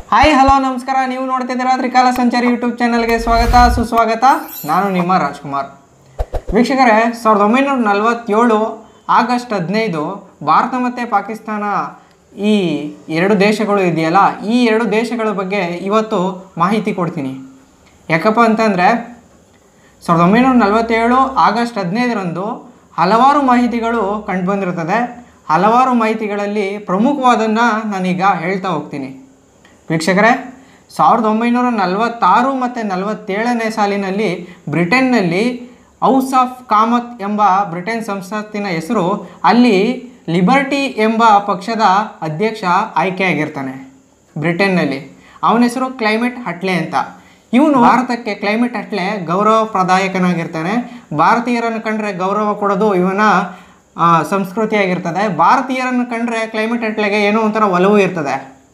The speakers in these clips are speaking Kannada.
ಹಾಯ್ ಹಲೋ ನಮಸ್ಕಾರ ನೀವು ನೋಡ್ತಿದ್ದೀರಾ ತ್ರಿಕಾಲ ಸಂಚಾರಿ ಯೂಟ್ಯೂಬ್ ಚಾನಲ್ಗೆ ಸ್ವಾಗತ ಸುಸ್ವಾಗತ ನಾನು ನಿಮ್ಮ ರಾಜ್ಕುಮಾರ್ ವೀಕ್ಷಕರೇ ಸಾವಿರದ ಒಂಬೈನೂರ ನಲವತ್ತೇಳು ಆಗಸ್ಟ್ ಹದಿನೈದು ಭಾರತ ಮತ್ತು ಪಾಕಿಸ್ತಾನ ಈ ಎರಡು ದೇಶಗಳು ಇದೆಯಲ್ಲ ಈ ಎರಡು ದೇಶಗಳ ಬಗ್ಗೆ ಇವತ್ತು ಮಾಹಿತಿ ಕೊಡ್ತೀನಿ ಯಾಕಪ್ಪ ಅಂತಂದರೆ ಸಾವಿರದ ಒಂಬೈನೂರ ನಲವತ್ತೇಳು ಆಗಸ್ಟ್ ಹದಿನೈದರಂದು ಹಲವಾರು ಮಾಹಿತಿಗಳು ಕಂಡುಬಂದಿರ್ತದೆ ಹಲವಾರು ಮಾಹಿತಿಗಳಲ್ಲಿ ಪ್ರಮುಖವಾದನ್ನು ನಾನೀಗ ಹೇಳ್ತಾ ಹೋಗ್ತೀನಿ ವೀಕ್ಷಕರೇ ಸಾವಿರದ ಒಂಬೈನೂರ ನಲವತ್ತಾರು ಮತ್ತು ನಲವತ್ತೇಳನೇ ಸಾಲಿನಲ್ಲಿ ಬ್ರಿಟನ್ನಲ್ಲಿ ಹೌಸ್ ಆಫ್ ಕಾಮತ್ ಎಂಬ ಬ್ರಿಟನ್ ಸಂಸತ್ತಿನ ಹೆಸರು ಅಲ್ಲಿ ಲಿಬರ್ಟಿ ಎಂಬ ಪಕ್ಷದ ಅಧ್ಯಕ್ಷ ಆಯ್ಕೆಯಾಗಿರ್ತಾನೆ ಬ್ರಿಟನ್ನಲ್ಲಿ ಅವನ ಹೆಸರು ಕ್ಲೈಮೇಟ್ ಹಟ್ಲೆ ಅಂತ ಇವನು ಭಾರತಕ್ಕೆ ಕ್ಲೈಮೇಟ್ ಹಟ್ಲೆ ಗೌರವ ಪ್ರದಾಯಕನಾಗಿರ್ತಾನೆ ಭಾರತೀಯರನ್ನು ಕಂಡ್ರೆ ಗೌರವ ಕೊಡೋದು ಇವನ ಆ, ಸಂಸ್ಕೃತಿಯಾಗಿರ್ತದೆ ಭಾರತೀಯರನ್ನು ಕಂಡ್ರೆ ಕ್ಲೈಮೇಟ್ ಹಟ್ಲೆಗೆ ಏನೋ ಒಂಥರ ಒಲವು ಇರ್ತದೆ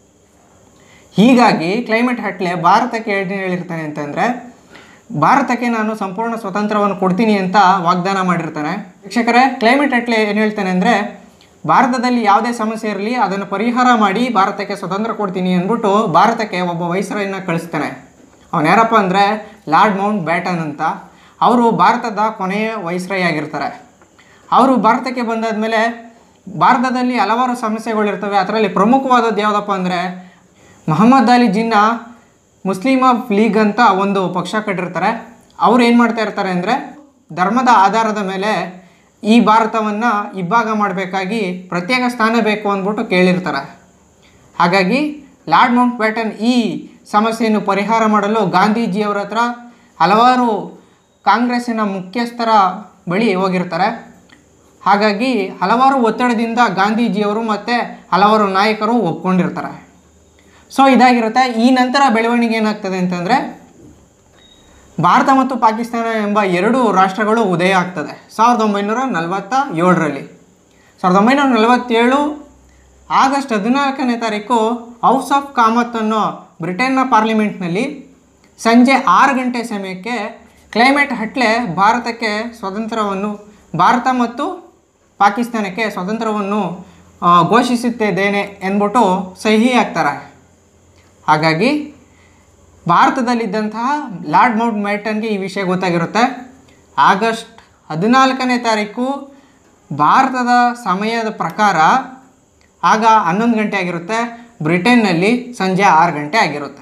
ಹೀಗಾಗಿ ಕ್ಲೈಮೇಟ್ ಹಟ್ಲೆ ಭಾರತಕ್ಕೆ ಏನು ಹೇಳಿರ್ತಾನೆ ಅಂತಂದರೆ ಭಾರತಕ್ಕೆ ನಾನು ಸಂಪೂರ್ಣ ಸ್ವತಂತ್ರವನ್ನು ಕೊಡ್ತೀನಿ ಅಂತ ವಾಗ್ದಾನ ಮಾಡಿರ್ತಾನೆ ವೀಕ್ಷಕರೇ ಕ್ಲೈಮೇಟ್ ಹಟ್ಲೆ ಏನು ಹೇಳ್ತಾನೆ ಅಂದರೆ ಭಾರತದಲ್ಲಿ ಯಾವುದೇ ಸಮಸ್ಯೆ ಇರಲಿ ಅದನ್ನು ಪರಿಹಾರ ಮಾಡಿ ಭಾರತಕ್ಕೆ ಸ್ವತಂತ್ರ ಕೊಡ್ತೀನಿ ಅಂದ್ಬಿಟ್ಟು ಭಾರತಕ್ಕೆ ಒಬ್ಬ ವೈಸ್ರಾಯನ್ನ ಕಳಿಸ್ತಾನೆ ಅವನು ಯಾರಪ್ಪ ಅಂದರೆ ಲಾರ್ಡ್ ಮೌಂಟ್ ಬ್ಯಾಟನ್ ಅಂತ ಅವರು ಭಾರತದ ಕೊನೆಯ ವೈಸ್ರಾಯ್ ಆಗಿರ್ತಾರೆ ಅವರು ಭಾರತಕ್ಕೆ ಬಂದಾದ್ಮೇಲೆ ಭಾರತದಲ್ಲಿ ಹಲವಾರು ಸಮಸ್ಯೆಗಳಿರ್ತವೆ ಅದರಲ್ಲಿ ಪ್ರಮುಖವಾದದ್ದು ಯಾವುದಪ್ಪ ಅಂದರೆ ಮೊಹಮ್ಮದ್ ಅಲಿ ಜಿನ್ನಾ ಮುಸ್ಲಿಮ ಲೀಗ್ ಅಂತ ಒಂದು ಪಕ್ಷ ಕಟ್ಟಿರ್ತಾರೆ ಅವ್ರು ಏನು ಮಾಡ್ತಾ ಇರ್ತಾರೆ ಅಂದರೆ ಧರ್ಮದ ಆಧಾರದ ಮೇಲೆ ಈ ಭಾರತವನ್ನು ಇಬ್ಬಾಗ ಮಾಡಬೇಕಾಗಿ ಪ್ರತ್ಯೇಕ ಸ್ಥಾನ ಬೇಕು ಅಂದ್ಬಿಟ್ಟು ಕೇಳಿರ್ತಾರೆ ಹಾಗಾಗಿ ಲಾರ್ಡ್ ಮೌಂಟ್ ಬ್ಯಾಟನ್ ಈ ಸಮಸ್ಯೆಯನ್ನು ಪರಿಹಾರ ಮಾಡಲು ಗಾಂಧೀಜಿಯವರ ಹತ್ರ ಹಲವಾರು ಕಾಂಗ್ರೆಸ್ಸಿನ ಮುಖ್ಯಸ್ಥರ ಬಳಿ ಹೋಗಿರ್ತಾರೆ ಹಾಗಾಗಿ ಹಲವಾರು ಒತ್ತಡದಿಂದ ಗಾಂಧೀಜಿಯವರು ಮತ್ತು ಹಲವಾರು ನಾಯಕರು ಒಪ್ಕೊಂಡಿರ್ತಾರೆ ಸೊ ಇದಾಗಿರುತ್ತೆ ಈ ನಂತರ ಬೆಳವಣಿಗೆ ಏನಾಗ್ತದೆ ಅಂತಂದರೆ ಭಾರತ ಮತ್ತು ಪಾಕಿಸ್ತಾನ ಎಂಬ ಎರಡು ರಾಷ್ಟ್ರಗಳು ಉದಯ ಆಗ್ತದೆ ಸಾವಿರದ ಒಂಬೈನೂರ ನಲವತ್ತ ಏಳರಲ್ಲಿ ಸಾವಿರದ ಒಂಬೈನೂರ ನಲವತ್ತೇಳು ಆಗಸ್ಟ್ ಹದಿನಾಲ್ಕನೇ ತಾರೀಕು ಹೌಸ್ ಆಫ್ ಕಾಮತ್ ಅನ್ನೋ ಬ್ರಿಟನ್ನ ಪಾರ್ಲಿಮೆಂಟ್ನಲ್ಲಿ ಸಂಜೆ ಆರು ಗಂಟೆ ಸಮಯಕ್ಕೆ ಕ್ಲೈಮೇಟ್ ಹಟ್ಲೆ ಭಾರತಕ್ಕೆ ಸ್ವತಂತ್ರವನ್ನು ಭಾರತ ಮತ್ತು ಪಾಕಿಸ್ತಾನಕ್ಕೆ ಸ್ವತಂತ್ರವನ್ನು ಆ, ಘೋಷಿಸುತ್ತಿದ್ದೇನೆ ಎಂದ್ಬಿಟ್ಟು ಸಹಿ ಹಾಕ್ತಾರೆ ಹಾಗಾಗಿ ಭಾರತದಲ್ಲಿದ್ದಂತಹ ಲಾರ್ಡ್ ಮೌಂಟ್ ಮ್ಯಾಟನ್ಗೆ ಈ ವಿಷಯ ಗೊತ್ತಾಗಿರುತ್ತೆ ಆಗಸ್ಟ್ ಹದಿನಾಲ್ಕನೇ ತಾರೀಕು ಭಾರತದ ಸಮಯದ ಪ್ರಕಾರ ಆಗ ಹನ್ನೊಂದು ಗಂಟೆ ಆಗಿರುತ್ತೆ ಬ್ರಿಟನ್ನಲ್ಲಿ ಸಂಜೆ ಆರು ಗಂಟೆ ಆಗಿರುತ್ತೆ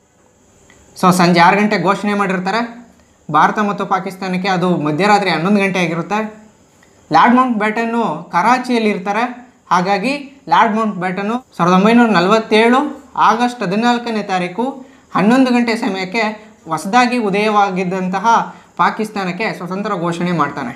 ಸೊ ಸಂಜೆ ಆರು ಗಂಟೆ ಘೋಷಣೆ ಮಾಡಿರ್ತಾರೆ ಭಾರತ ಮತ್ತು ಪಾಕಿಸ್ತಾನಕ್ಕೆ ಅದು ಮಧ್ಯರಾತ್ರಿ ಹನ್ನೊಂದು ಗಂಟೆ ಆಗಿರುತ್ತೆ ಲಾರ್ಡ್ ಮೌಂಟ್ ಬ್ಯಾಟನ್ನು ಕರಾಚಿಯಲ್ಲಿ ಇರ್ತಾರೆ ಹಾಗಾಗಿ ಲಾರ್ಡ್ ಮೌಂಟ್ ಬ್ಯಾಟನ್ನು ಸಾವಿರದ ಒಂಬೈನೂರ ನಲವತ್ತೇಳು ಆಗಸ್ಟ್ ಹದಿನಾಲ್ಕನೇ ತಾರೀಕು ಹನ್ನೊಂದು ಗಂಟೆ ಸಮಯಕ್ಕೆ ಹೊಸದಾಗಿ ಉದಯವಾಗಿದ್ದಂತಹ ಪಾಕಿಸ್ತಾನಕ್ಕೆ ಸ್ವತಂತ್ರ ಘೋಷಣೆ ಮಾಡ್ತಾನೆ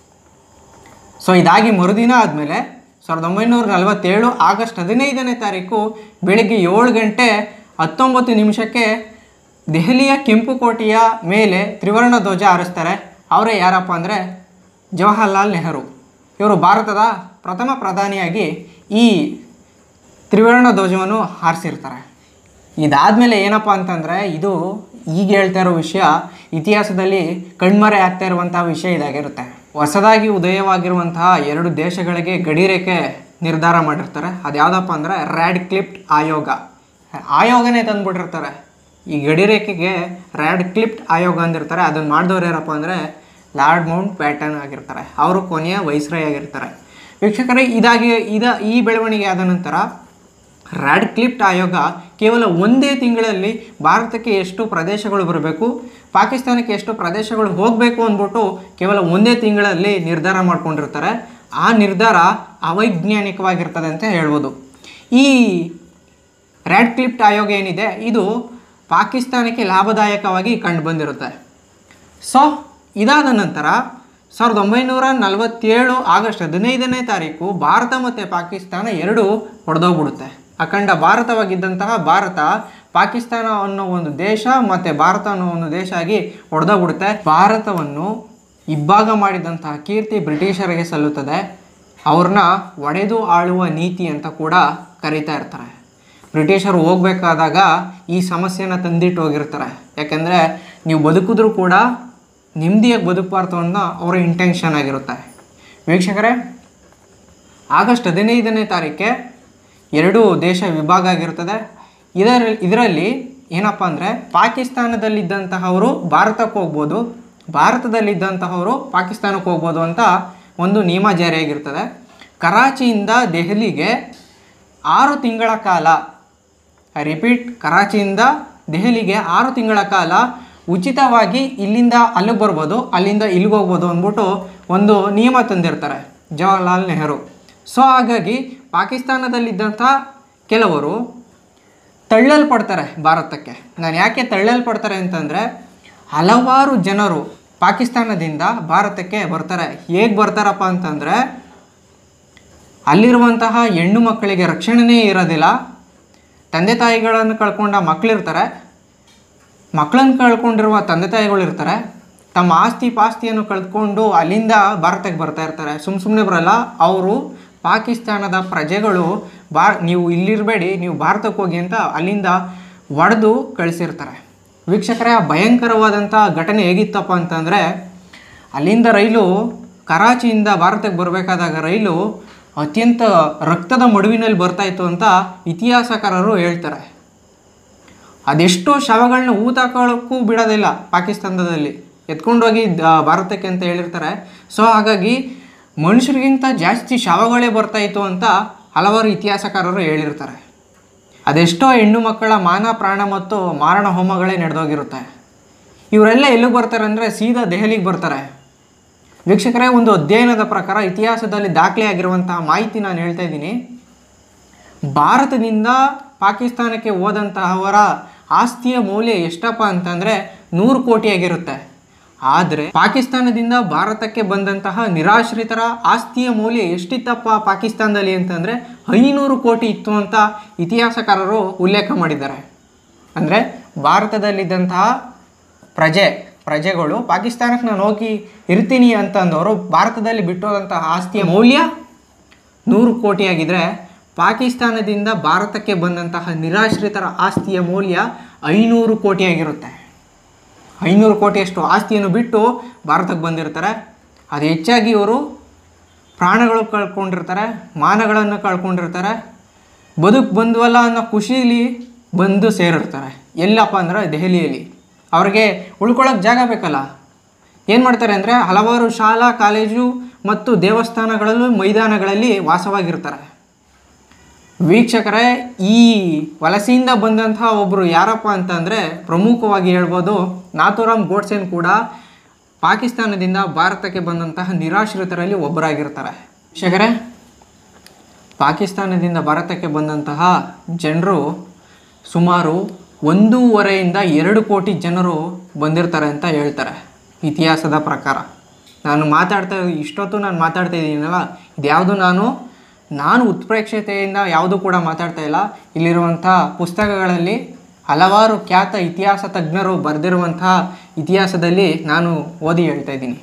ಸೊ ಇದಾಗಿ ಮರುದಿನ ಆದಮೇಲೆ ಸಾವಿರದ ಒಂಬೈನೂರ ನಲವತ್ತೇಳು ಆಗಸ್ಟ್ ಹದಿನೈದನೇ ತಾರೀಕು ಬೆಳಗ್ಗೆ ಏಳು ಗಂಟೆ ಹತ್ತೊಂಬತ್ತು ನಿಮಿಷಕ್ಕೆ ದೆಹಲಿಯ ಕೆಂಪುಕೋಟೆಯ ಮೇಲೆ ತ್ರಿವರ್ಣ ಧ್ವಜ ಹಾರಿಸ್ತಾರೆ ಅವರೇ ಯಾರಪ್ಪ ಅಂದರೆ ಜವಾಹರ್ಲಾಲ್ ನೆಹರು ಇವರು ಭಾರತದ ಪ್ರಥಮ ಪ್ರಧಾನಿಯಾಗಿ ಈ ತ್ರಿವರ್ಣ ಧ್ವಜವನ್ನು ಹಾರಿಸಿರ್ತಾರೆ ಇದಾದಮೇಲೆ ಏನಪ್ಪ ಅಂತಂದರೆ ಇದು ಈಗ ಹೇಳ್ತಾ ಇರೋ ವಿಷಯ ಇತಿಹಾಸದಲ್ಲಿ ಕಣ್ಮರೆ ಆಗ್ತಾ ಇರುವಂತಹ ವಿಷಯ ಇದಾಗಿರುತ್ತೆ ಹೊಸದಾಗಿ ಉದಯವಾಗಿರುವಂತಹ ಎರಡು ದೇಶಗಳಿಗೆ ಗಡಿರೇಖೆ ನಿರ್ಧಾರ ಮಾಡಿರ್ತಾರೆ ಅದು ಯಾವುದಪ್ಪ ಅಂದರೆ ರ್ಯಾಡ್ ಕ್ಲಿಪ್ಟ್ ಆಯೋಗ ಆಯೋಗನೇ ತಂದುಬಿಟ್ಟಿರ್ತಾರೆ ಈ ಗಡಿರೇಖೆಗೆ ರ್ಯಾಡ್ ಕ್ಲಿಪ್ಟ್ ಆಯೋಗ ಅಂದಿರ್ತಾರೆ ಅದನ್ನು ಮಾಡಿದವ್ರು ಯಾರಪ್ಪ ಅಂದರೆ ಲಾರ್ಡ್ ಮೌಂಟ್ ಪ್ಯಾಟರ್ನ್ ಆಗಿರ್ತಾರೆ ಅವರು ಕೊನೆಯ ವೈಸ್ರಾಯ್ ಆಗಿರ್ತಾರೆ ವೀಕ್ಷಕರೇ ಇದಾಗಿ ಇದ ಈ ಬೆಳವಣಿಗೆ ಆದ ನಂತರ ರ್ಯಾಡ್ ಕ್ಲಿಪ್ಟ್ ಆಯೋಗ ಕೇವಲ ಒಂದೇ ತಿಂಗಳಲ್ಲಿ ಭಾರತಕ್ಕೆ ಎಷ್ಟು ಪ್ರದೇಶಗಳು ಬರಬೇಕು ಪಾಕಿಸ್ತಾನಕ್ಕೆ ಎಷ್ಟು ಪ್ರದೇಶಗಳು ಹೋಗಬೇಕು ಅಂದ್ಬಿಟ್ಟು ಕೇವಲ ಒಂದೇ ತಿಂಗಳಲ್ಲಿ ನಿರ್ಧಾರ ಮಾಡ್ಕೊಂಡಿರ್ತಾರೆ ಆ ನಿರ್ಧಾರ ಅವೈಜ್ಞಾನಿಕವಾಗಿರ್ತದೆ ಅಂತ ಹೇಳ್ಬೋದು ಈ ರ್ಯಾಡ್ ಕ್ಲಿಪ್ಟ್ ಆಯೋಗ ಏನಿದೆ ಇದು ಪಾಕಿಸ್ತಾನಕ್ಕೆ ಲಾಭದಾಯಕವಾಗಿ ಕಂಡುಬಂದಿರುತ್ತೆ ಸೊ ಇದಾದ ನಂತರ ಸಾವಿರದ ಒಂಬೈನೂರ ನಲವತ್ತೇಳು ಆಗಸ್ಟ್ ಹದಿನೈದನೇ ತಾರೀಕು ಭಾರತ ಮತ್ತು ಪಾಕಿಸ್ತಾನ ಎರಡು ಹೊಡೆದೋಗ್ಬಿಡುತ್ತೆ ಅಖಂಡ ಭಾರತವಾಗಿದ್ದಂತಹ ಭಾರತ ಪಾಕಿಸ್ತಾನ ಅನ್ನೋ ಒಂದು ದೇಶ ಮತ್ತು ಭಾರತ ಅನ್ನೋ ಒಂದು ದೇಶ ಆಗಿ ಹೊಡೆದೋಗ್ಬಿಡುತ್ತೆ ಭಾರತವನ್ನು ಇಬ್ಬಾಗ ಮಾಡಿದಂತಹ ಕೀರ್ತಿ ಬ್ರಿಟಿಷರಿಗೆ ಸಲ್ಲುತ್ತದೆ ಅವ್ರನ್ನ ಒಡೆದು ಆಳುವ ನೀತಿ ಅಂತ ಕೂಡ ಕರೀತಾ ಇರ್ತಾರೆ ಬ್ರಿಟಿಷರು ಹೋಗ್ಬೇಕಾದಾಗ ಈ ಸಮಸ್ಯೆನ ತಂದಿಟ್ಟು ಹೋಗಿರ್ತಾರೆ ಯಾಕೆಂದರೆ ನೀವು ಬದುಕಿದ್ರೂ ಕೂಡ ನೆಮ್ಮದಿಯಾಗಿ ಬದುಕಬಾರ್ದು ಅನ್ನೋ ಅವರ ಇಂಟೆನ್ಷನ್ ಆಗಿರುತ್ತೆ ವೀಕ್ಷಕರೇ ಆಗಸ್ಟ್ ಹದಿನೈದನೇ ತಾರೀಕೆ ಎರಡು ದೇಶ ವಿಭಾಗ ಆಗಿರ್ತದೆ ಇದರ ಇದರಲ್ಲಿ ಏನಪ್ಪ ಅಂದರೆ ಪಾಕಿಸ್ತಾನದಲ್ಲಿದ್ದಂತಹವರು ಭಾರತಕ್ಕೆ ಹೋಗ್ಬೋದು ಭಾರತದಲ್ಲಿದ್ದಂತಹವರು ಪಾಕಿಸ್ತಾನಕ್ಕೆ ಹೋಗ್ಬೋದು ಅಂತ ಒಂದು ನಿಯಮ ಜಾರಿಯಾಗಿರ್ತದೆ ಕರಾಚಿಯಿಂದ ದೆಹಲಿಗೆ ಆರು ತಿಂಗಳ ಕಾಲ ಐ ರಿಪೀಟ್ ಕರಾಚಿಯಿಂದ ದೆಹಲಿಗೆ ಆರು ತಿಂಗಳ ಕಾಲ ಉಚಿತವಾಗಿ ಇಲ್ಲಿಂದ ಅಲ್ಲಿಗೆ ಬರ್ಬೋದು ಅಲ್ಲಿಂದ ಇಲ್ಲಿಗೆ ಹೋಗ್ಬೋದು ಅಂದ್ಬಿಟ್ಟು ಒಂದು ನಿಯಮ ತಂದಿರ್ತಾರೆ ಜವಾಹರ್ಲಾಲ್ ನೆಹರು ಸೊ ಹಾಗಾಗಿ ಪಾಕಿಸ್ತಾನದಲ್ಲಿದ್ದಂಥ ಕೆಲವರು ತಳ್ಳಲ್ಪಡ್ತಾರೆ ಭಾರತಕ್ಕೆ ನಾನು ಯಾಕೆ ತಳ್ಳಲ್ಪಡ್ತಾರೆ ಅಂತಂದರೆ ಹಲವಾರು ಜನರು ಪಾಕಿಸ್ತಾನದಿಂದ ಭಾರತಕ್ಕೆ ಬರ್ತಾರೆ ಹೇಗೆ ಬರ್ತಾರಪ್ಪ ಅಂತಂದರೆ ಅಲ್ಲಿರುವಂತಹ ಹೆಣ್ಣು ಮಕ್ಕಳಿಗೆ ರಕ್ಷಣೆನೇ ಇರೋದಿಲ್ಲ ತಂದೆ ತಾಯಿಗಳನ್ನು ಕಳ್ಕೊಂಡ ಮಕ್ಕಳಿರ್ತಾರೆ ಮಕ್ಕಳನ್ನು ಕಳ್ಕೊಂಡಿರುವ ತಂದೆ ತಾಯಿಗಳು ಇರ್ತಾರೆ ತಮ್ಮ ಆಸ್ತಿ ಪಾಸ್ತಿಯನ್ನು ಕಳೆದುಕೊಂಡು ಅಲ್ಲಿಂದ ಭಾರತಕ್ಕೆ ಬರ್ತಾ ಇರ್ತಾರೆ ಸುಮ್ಮ ಸುಮ್ಮನೆ ಬರಲ್ಲ ಅವರು ಪಾಕಿಸ್ತಾನದ ಪ್ರಜೆಗಳು ಬಾ ನೀವು ಇಲ್ಲಿರಬೇಡಿ ನೀವು ಭಾರತಕ್ಕೆ ಹೋಗಿ ಅಂತ ಅಲ್ಲಿಂದ ಒಡೆದು ಕಳಿಸಿರ್ತಾರೆ ವೀಕ್ಷಕರೇ ಆ ಭಯಂಕರವಾದಂಥ ಘಟನೆ ಹೇಗಿತ್ತಪ್ಪ ಅಂತಂದರೆ ಅಲ್ಲಿಂದ ರೈಲು ಕರಾಚಿಯಿಂದ ಭಾರತಕ್ಕೆ ಬರಬೇಕಾದಾಗ ರೈಲು ಅತ್ಯಂತ ರಕ್ತದ ಮಡುವಿನಲ್ಲಿ ಬರ್ತಾಯಿತ್ತು ಅಂತ ಇತಿಹಾಸಕಾರರು ಹೇಳ್ತಾರೆ ಅದೆಷ್ಟೋ ಶವಗಳನ್ನ ಊತಾಕೊಳ್ಳೋಕ್ಕೂ ಬಿಡೋದಿಲ್ಲ ಪಾಕಿಸ್ತಾನದಲ್ಲಿ ಎತ್ಕೊಂಡೋಗಿ ದ- ಭಾರತಕ್ಕೆ ಅಂತ ಹೇಳಿರ್ತಾರೆ ಸೊ ಹಾಗಾಗಿ ಮನುಷ್ಯರಿಗಿಂತ ಜಾಸ್ತಿ ಶವಗಳೇ ಬರ್ತಾಯಿತ್ತು ಅಂತ ಹಲವಾರು ಇತಿಹಾಸಕಾರರು ಹೇಳಿರ್ತಾರೆ ಅದೆಷ್ಟೋ ಹೆಣ್ಣು ಮಕ್ಕಳ ಮಾನ ಪ್ರಾಣ ಮತ್ತು ಮಾರಣ ಹೋಮಗಳೇ ನಡೆದೋಗಿರುತ್ತೆ ಇವರೆಲ್ಲ ಎಲ್ಲಿಗೆ ಬರ್ತಾರೆ ಅಂದರೆ ಸೀದಾ ದೆಹಲಿಗೆ ಬರ್ತಾರೆ ವೀಕ್ಷಕರೇ ಒಂದು ಅಧ್ಯಯನದ ಪ್ರಕಾರ ಇತಿಹಾಸದಲ್ಲಿ ದಾಖಲೆಯಾಗಿರುವಂತಹ ಮಾಹಿತಿ ನಾನು ಹೇಳ್ತಾ ಇದ್ದೀನಿ ಭಾರತದಿಂದ ಪಾಕಿಸ್ತಾನಕ್ಕೆ ಹೋದಂತಹವರ ಆಸ್ತಿಯ ಮೌಲ್ಯ ಎಷ್ಟಪ್ಪ ಅಂತಂದರೆ ನೂರು ಕೋಟಿಯಾಗಿರುತ್ತೆ ಆದರೆ ಪಾಕಿಸ್ತಾನದಿಂದ ಭಾರತಕ್ಕೆ ಬಂದಂತಹ ನಿರಾಶ್ರಿತರ ಆಸ್ತಿಯ ಮೌಲ್ಯ ಎಷ್ಟಿತ್ತಪ್ಪ ಪಾಕಿಸ್ತಾನದಲ್ಲಿ ಅಂತಂದರೆ ಐನೂರು ಕೋಟಿ ಇತ್ತು ಅಂತ ಇತಿಹಾಸಕಾರರು ಉಲ್ಲೇಖ ಮಾಡಿದ್ದಾರೆ ಅಂದರೆ ಭಾರತದಲ್ಲಿದ್ದಂತಹ ಪ್ರಜೆ ಪ್ರಜೆಗಳು ಪಾಕಿಸ್ತಾನಕ್ಕೆ ನಾನು ಹೋಗಿ ಇರ್ತೀನಿ ಅಂತಂದವರು ಭಾರತದಲ್ಲಿ ಬಿಟ್ಟೋದಂತಹ ಆಸ್ತಿಯ ಮೌಲ್ಯ ನೂರು ಕೋಟಿಯಾಗಿದ್ದರೆ ಪಾಕಿಸ್ತಾನದಿಂದ ಭಾರತಕ್ಕೆ ಬಂದಂತಹ ನಿರಾಶ್ರಿತರ ಆಸ್ತಿಯ ಮೌಲ್ಯ ಐನೂರು ಕೋಟಿಯಾಗಿರುತ್ತೆ ಐನೂರು ಕೋಟಿಯಷ್ಟು ಆಸ್ತಿಯನ್ನು ಬಿಟ್ಟು ಭಾರತಕ್ಕೆ ಬಂದಿರ್ತಾರೆ ಅದು ಹೆಚ್ಚಾಗಿ ಇವರು ಪ್ರಾಣಗಳು ಕಳ್ಕೊಂಡಿರ್ತಾರೆ ಮಾನಗಳನ್ನು ಕಳ್ಕೊಂಡಿರ್ತಾರೆ ಬದುಕು ಬಂದ್ವಲ್ಲ ಅನ್ನೋ ಖುಷಿಲಿ ಬಂದು ಸೇರಿರ್ತಾರೆ ಎಲ್ಲಪ್ಪ ಅಂದ್ರೆ ದೆಹಲಿಯಲ್ಲಿ ಅವ್ರಿಗೆ ಉಳ್ಕೊಳ್ಳೋಕೆ ಜಾಗ ಬೇಕಲ್ಲ ಏನು ಮಾಡ್ತಾರೆ ಅಂದರೆ ಹಲವಾರು ಶಾಲಾ ಕಾಲೇಜು ಮತ್ತು ದೇವಸ್ಥಾನಗಳಲ್ಲೂ ಮೈದಾನಗಳಲ್ಲಿ ವಾಸವಾಗಿರ್ತಾರೆ ವೀಕ್ಷಕರೇ ಈ ವಲಸೆಯಿಂದ ಬಂದಂತಹ ಒಬ್ಬರು ಯಾರಪ್ಪ ಅಂತಂದರೆ ಪ್ರಮುಖವಾಗಿ ಹೇಳ್ಬೋದು ನಾಥೂರಾಮ್ ಗೋಡ್ಸೆನ್ ಕೂಡ ಪಾಕಿಸ್ತಾನದಿಂದ ಭಾರತಕ್ಕೆ ಬಂದಂತಹ ನಿರಾಶ್ರಿತರಲ್ಲಿ ಒಬ್ಬರಾಗಿರ್ತಾರೆ ವೀಕ್ಷಕರೇ ಪಾಕಿಸ್ತಾನದಿಂದ ಭಾರತಕ್ಕೆ ಬಂದಂತಹ ಜನರು ಸುಮಾರು ಒಂದೂವರೆಯಿಂದ ಎರಡು ಕೋಟಿ ಜನರು ಬಂದಿರ್ತಾರೆ ಅಂತ ಹೇಳ್ತಾರೆ ಇತಿಹಾಸದ ಪ್ರಕಾರ ನಾನು ಮಾತಾಡ್ತಾ ಇಷ್ಟೊತ್ತು ನಾನು ಮಾತಾಡ್ತಾ ಇದ್ದೀನಲ್ಲ ಇದ್ಯಾವುದು ನಾನು ನಾನು ಉತ್ಪ್ರೇಕ್ಷತೆಯಿಂದ ಯಾವುದೂ ಕೂಡ ಮಾತಾಡ್ತಾ ಇಲ್ಲ ಇಲ್ಲಿರುವಂಥ ಪುಸ್ತಕಗಳಲ್ಲಿ ಹಲವಾರು ಖ್ಯಾತ ಇತಿಹಾಸ ತಜ್ಞರು ಬರೆದಿರುವಂತಹ ಇತಿಹಾಸದಲ್ಲಿ ನಾನು ಓದಿ ಹೇಳ್ತಾ ಇದ್ದೀನಿ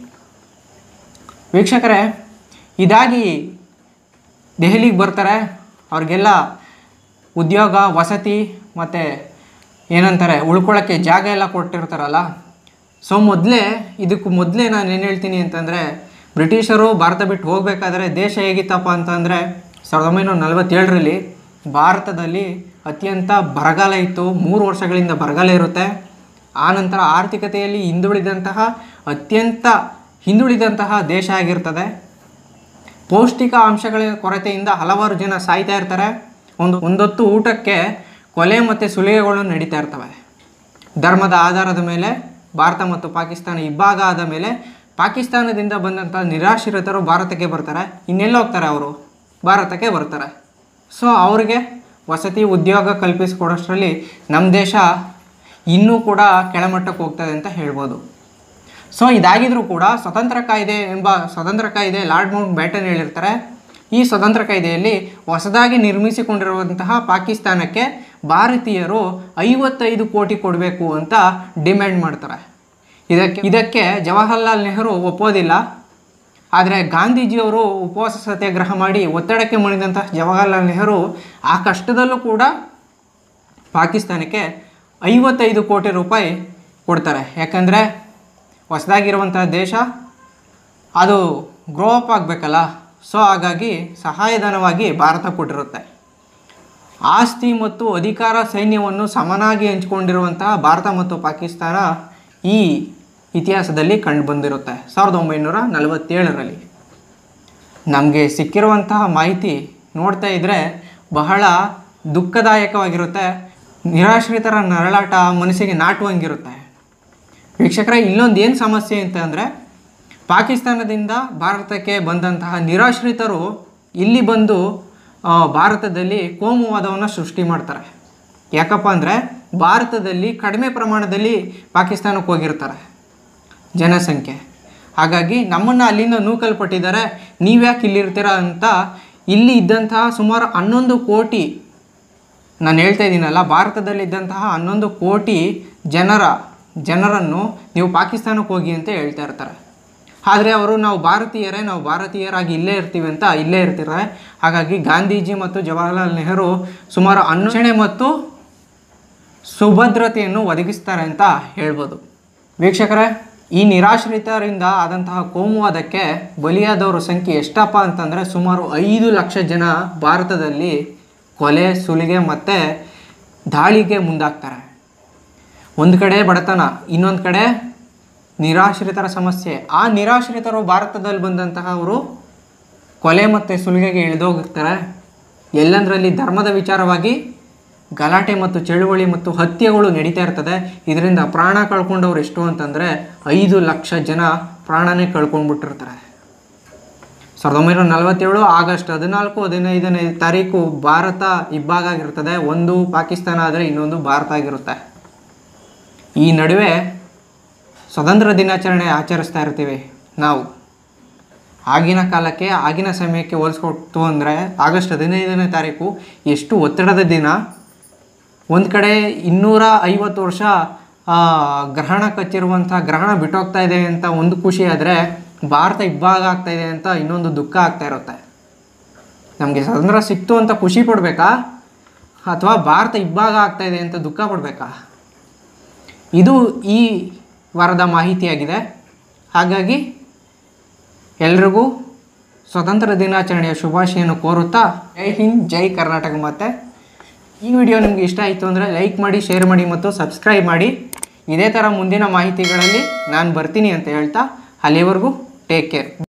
ವೀಕ್ಷಕರೇ ಇದಾಗಿ ದೆಹಲಿಗೆ ಬರ್ತಾರೆ ಅವ್ರಿಗೆಲ್ಲ ಉದ್ಯೋಗ ವಸತಿ ಮತ್ತು ಏನಂತಾರೆ ಉಳ್ಕೊಳ್ಳೋಕ್ಕೆ ಜಾಗ ಎಲ್ಲ ಕೊಟ್ಟಿರ್ತಾರಲ್ಲ ಸೊ ಮೊದಲೇ ಇದಕ್ಕೂ ಮೊದಲೇ ನಾನು ಏನು ಹೇಳ್ತೀನಿ ಅಂತಂದರೆ ಬ್ರಿಟಿಷರು ಭಾರತ ಬಿಟ್ಟು ಹೋಗಬೇಕಾದ್ರೆ ದೇಶ ಹೇಗಿತ್ತಪ್ಪ ಅಂತಂದರೆ ಸಾವಿರದ ಒಂಬೈನೂರ ನಲವತ್ತೇಳರಲ್ಲಿ ಭಾರತದಲ್ಲಿ ಅತ್ಯಂತ ಬರಗಾಲ ಇತ್ತು ಮೂರು ವರ್ಷಗಳಿಂದ ಬರಗಾಲ ಇರುತ್ತೆ ಆನಂತರ ಆರ್ಥಿಕತೆಯಲ್ಲಿ ಹಿಂದುಳಿದಂತಹ ಅತ್ಯಂತ ಹಿಂದುಳಿದಂತಹ ದೇಶ ಆಗಿರ್ತದೆ ಪೌಷ್ಟಿಕ ಅಂಶಗಳ ಕೊರತೆಯಿಂದ ಹಲವಾರು ಜನ ಸಾಯ್ತಾ ಇರ್ತಾರೆ ಒಂದು ಒಂದೊತ್ತು ಊಟಕ್ಕೆ ಕೊಲೆ ಮತ್ತು ಸುಲಿಗೆಗಳು ನಡೀತಾ ಇರ್ತವೆ ಧರ್ಮದ ಆಧಾರದ ಮೇಲೆ ಭಾರತ ಮತ್ತು ಪಾಕಿಸ್ತಾನ ಇಬ್ಬಾಗ ಆದ ಮೇಲೆ ಪಾಕಿಸ್ತಾನದಿಂದ ಬಂದಂಥ ನಿರಾಶ್ರಿತರು ಭಾರತಕ್ಕೆ ಬರ್ತಾರೆ ಇನ್ನೆಲ್ಲ ಹೋಗ್ತಾರೆ ಅವರು ಭಾರತಕ್ಕೆ ಬರ್ತಾರೆ ಸೊ ಅವ್ರಿಗೆ ವಸತಿ ಉದ್ಯೋಗ ಕಲ್ಪಿಸಿಕೊಡೋಷ್ಟರಲ್ಲಿ ನಮ್ಮ ದೇಶ ಇನ್ನೂ ಕೂಡ ಕೆಳಮಟ್ಟಕ್ಕೆ ಹೋಗ್ತದೆ ಅಂತ ಹೇಳ್ಬೋದು ಸೊ ಇದಾಗಿದ್ರೂ ಕೂಡ ಸ್ವತಂತ್ರ ಕಾಯ್ದೆ ಎಂಬ ಸ್ವತಂತ್ರ ಕಾಯ್ದೆ ಲಾರ್ಡ್ ಮೌಂಟ್ ಬ್ಯಾಟನ್ ಹೇಳಿರ್ತಾರೆ ಈ ಸ್ವತಂತ್ರ ಕಾಯ್ದೆಯಲ್ಲಿ ಹೊಸದಾಗಿ ನಿರ್ಮಿಸಿಕೊಂಡಿರುವಂತಹ ಪಾಕಿಸ್ತಾನಕ್ಕೆ ಭಾರತೀಯರು ಐವತ್ತೈದು ಕೋಟಿ ಕೊಡಬೇಕು ಅಂತ ಡಿಮ್ಯಾಂಡ್ ಮಾಡ್ತಾರೆ ಇದಕ್ಕೆ ಇದಕ್ಕೆ ಜವಾಹರ್ಲಾಲ್ ನೆಹರು ಒಪ್ಪೋದಿಲ್ಲ ಆದರೆ ಗಾಂಧೀಜಿಯವರು ಉಪವಾಸ ಸತ್ಯಾಗ್ರಹ ಮಾಡಿ ಒತ್ತಡಕ್ಕೆ ಮಣಿದಂತಹ ಜವಾಹರ್ಲಾಲ್ ನೆಹರು ಆ ಕಷ್ಟದಲ್ಲೂ ಕೂಡ ಪಾಕಿಸ್ತಾನಕ್ಕೆ ಐವತ್ತೈದು ಕೋಟಿ ರೂಪಾಯಿ ಕೊಡ್ತಾರೆ ಯಾಕಂದರೆ ಹೊಸದಾಗಿರುವಂತಹ ದೇಶ ಅದು ಗ್ರೋ ಅಪ್ ಆಗಬೇಕಲ್ಲ ಸೊ ಹಾಗಾಗಿ ಸಹಾಯಧನವಾಗಿ ಭಾರತ ಕೊಟ್ಟಿರುತ್ತೆ ಆಸ್ತಿ ಮತ್ತು ಅಧಿಕಾರ ಸೈನ್ಯವನ್ನು ಸಮನಾಗಿ ಹಂಚಿಕೊಂಡಿರುವಂತಹ ಭಾರತ ಮತ್ತು ಪಾಕಿಸ್ತಾನ ಈ ಇತಿಹಾಸದಲ್ಲಿ ಕಂಡು ಬಂದಿರುತ್ತೆ ಸಾವಿರದ ಒಂಬೈನೂರ ನಲವತ್ತೇಳರಲ್ಲಿ ನಮಗೆ ಸಿಕ್ಕಿರುವಂತಹ ಮಾಹಿತಿ ನೋಡ್ತಾ ಇದ್ದರೆ ಬಹಳ ದುಃಖದಾಯಕವಾಗಿರುತ್ತೆ ನಿರಾಶ್ರಿತರ ನರಳಾಟ ಮನಸ್ಸಿಗೆ ನಾಟುವಂಗಿರುತ್ತೆ ವೀಕ್ಷಕರೇ ಇಲ್ಲೊಂದು ಏನು ಸಮಸ್ಯೆ ಅಂತ ಅಂದರೆ ಪಾಕಿಸ್ತಾನದಿಂದ ಭಾರತಕ್ಕೆ ಬಂದಂತಹ ನಿರಾಶ್ರಿತರು ಇಲ್ಲಿ ಬಂದು ಆ, ಭಾರತದಲ್ಲಿ ಕೋಮುವಾದವನ್ನು ಸೃಷ್ಟಿ ಮಾಡ್ತಾರೆ ಯಾಕಪ್ಪ ಅಂದರೆ ಭಾರತದಲ್ಲಿ ಕಡಿಮೆ ಪ್ರಮಾಣದಲ್ಲಿ ಪಾಕಿಸ್ತಾನಕ್ಕೆ ಹೋಗಿರ್ತಾರೆ ಜನಸಂಖ್ಯೆ ಹಾಗಾಗಿ ನಮ್ಮನ್ನು ಅಲ್ಲಿಂದ ನೂಕಲ್ಪಟ್ಟಿದ್ದಾರೆ ನೀವ್ಯಾಕೆ ಇಲ್ಲಿರ್ತೀರ ಅಂತ ಇಲ್ಲಿ ಇದ್ದಂತಹ ಸುಮಾರು ಹನ್ನೊಂದು ಕೋಟಿ ನಾನು ಹೇಳ್ತಾ ಇದ್ದೀನಲ್ಲ ಭಾರತದಲ್ಲಿದ್ದಂತಹ ಹನ್ನೊಂದು ಕೋಟಿ ಜನರ ಜನರನ್ನು ನೀವು ಪಾಕಿಸ್ತಾನಕ್ಕೆ ಹೋಗಿ ಅಂತ ಹೇಳ್ತಾ ಇರ್ತಾರೆ ಆದರೆ ಅವರು ನಾವು ಭಾರತೀಯರೇ ನಾವು ಭಾರತೀಯರಾಗಿ ಇಲ್ಲೇ ಇರ್ತೀವಿ ಅಂತ ಇಲ್ಲೇ ಇರ್ತಾರೆ ಹಾಗಾಗಿ ಗಾಂಧೀಜಿ ಮತ್ತು ಜವಾಹರ್ಲಾಲ್ ನೆಹರು ಸುಮಾರು ಅನ್ವೇಷಣೆ ಮತ್ತು ಸುಭದ್ರತೆಯನ್ನು ಒದಗಿಸ್ತಾರೆ ಅಂತ ಹೇಳ್ಬೋದು ವೀಕ್ಷಕರೇ ಈ ನಿರಾಶ್ರಿತರಿಂದ ಆದಂತಹ ಕೋಮುವಾದಕ್ಕೆ ಬಲಿಯಾದವರ ಸಂಖ್ಯೆ ಎಷ್ಟಪ್ಪ ಅಂತಂದರೆ ಸುಮಾರು ಐದು ಲಕ್ಷ ಜನ ಭಾರತದಲ್ಲಿ ಕೊಲೆ ಸುಲಿಗೆ ಮತ್ತು ದಾಳಿಗೆ ಮುಂದಾಗ್ತಾರೆ ಒಂದು ಕಡೆ ಬಡತನ ಇನ್ನೊಂದು ಕಡೆ ನಿರಾಶ್ರಿತರ ಸಮಸ್ಯೆ ಆ ನಿರಾಶ್ರಿತರು ಭಾರತದಲ್ಲಿ ಬಂದಂತಹ ಅವರು ಕೊಲೆ ಮತ್ತು ಸುಲಿಗೆಗೆ ಇಳಿದೋಗಿರ್ತಾರೆ ಎಲ್ಲಂದರಲ್ಲಿ ಧರ್ಮದ ವಿಚಾರವಾಗಿ ಗಲಾಟೆ ಮತ್ತು ಚಳುವಳಿ ಮತ್ತು ಹತ್ಯೆಗಳು ನಡೀತಾ ಇರ್ತದೆ ಇದರಿಂದ ಪ್ರಾಣ ಕಳ್ಕೊಂಡವ್ರು ಎಷ್ಟು ಅಂತಂದರೆ ಐದು ಲಕ್ಷ ಜನ ಪ್ರಾಣನೇ ಕಳ್ಕೊಂಡ್ಬಿಟ್ಟಿರ್ತಾರೆ ಸಾವಿರದ ಒಂಬೈನೂರ ನಲವತ್ತೇಳು ಆಗಸ್ಟ್ ಹದಿನಾಲ್ಕು ಹದಿನೈದನೇ ತಾರೀಕು ಭಾರತ ಇಬ್ಬಾಗ ಆಗಿರ್ತದೆ ಒಂದು ಪಾಕಿಸ್ತಾನ ಆದರೆ ಇನ್ನೊಂದು ಭಾರತ ಆಗಿರುತ್ತೆ ಈ ನಡುವೆ ಸ್ವತಂತ್ರ ದಿನಾಚರಣೆ ಆಚರಿಸ್ತಾ ಇರ್ತೀವಿ ನಾವು ಆಗಿನ ಕಾಲಕ್ಕೆ ಆಗಿನ ಸಮಯಕ್ಕೆ ಹೋಲಿಸ್ಕೊಟ್ಟು ಅಂದರೆ ಆಗಸ್ಟ್ ಹದಿನೈದನೇ ತಾರೀಕು ಎಷ್ಟು ಒತ್ತಡದ ದಿನ ಒಂದು ಕಡೆ ಇನ್ನೂರ ಐವತ್ತು ವರ್ಷ ಆ, ಗ್ರಹಣ ಕಚ್ಚಿರುವಂಥ ಗ್ರಹಣ ಬಿಟ್ಟೋಗ್ತಾ ಇದೆ ಅಂತ ಒಂದು ಖುಷಿ ಆದರೆ ಭಾರತ ಇಬ್ಬಾಗ ಆಗ್ತಾ ಇದೆ ಅಂತ ಇನ್ನೊಂದು ದುಃಖ ಆಗ್ತಾ ಇರುತ್ತೆ ನಮಗೆ ಸ್ವತಂತ್ರ ಸಿಕ್ತು ಅಂತ ಖುಷಿ ಪಡಬೇಕಾ ಅಥವಾ ಭಾರತ ಇಬ್ಬಾಗ ಆಗ್ತಾ ಇದೆ ಅಂತ ದುಃಖ ಪಡಬೇಕಾ ಇದು ಈ ವಾರದ ಮಾಹಿತಿಯಾಗಿದೆ ಹಾಗಾಗಿ ಎಲ್ರಿಗೂ ಸ್ವತಂತ್ರ ದಿನಾಚರಣೆಯ ಶುಭಾಶಯನ್ನು ಕೋರುತ್ತಾ ಜೈ ಹಿಂದ್ ಜೈ ಕರ್ನಾಟಕ ಮತ್ತೆ ಈ ವಿಡಿಯೋ ನಿಮಗೆ ಇಷ್ಟ ಆಯಿತು ಅಂದರೆ ಲೈಕ್ ಮಾಡಿ ಶೇರ್ ಮಾಡಿ ಮತ್ತು ಸಬ್ಸ್ಕ್ರೈಬ್ ಮಾಡಿ ಇದೇ ಥರ ಮುಂದಿನ ಮಾಹಿತಿಗಳಲ್ಲಿ ನಾನು ಬರ್ತೀನಿ ಅಂತ ಹೇಳ್ತಾ ಅಲ್ಲಿವರೆಗೂ ಟೇಕ್ ಕೇರ್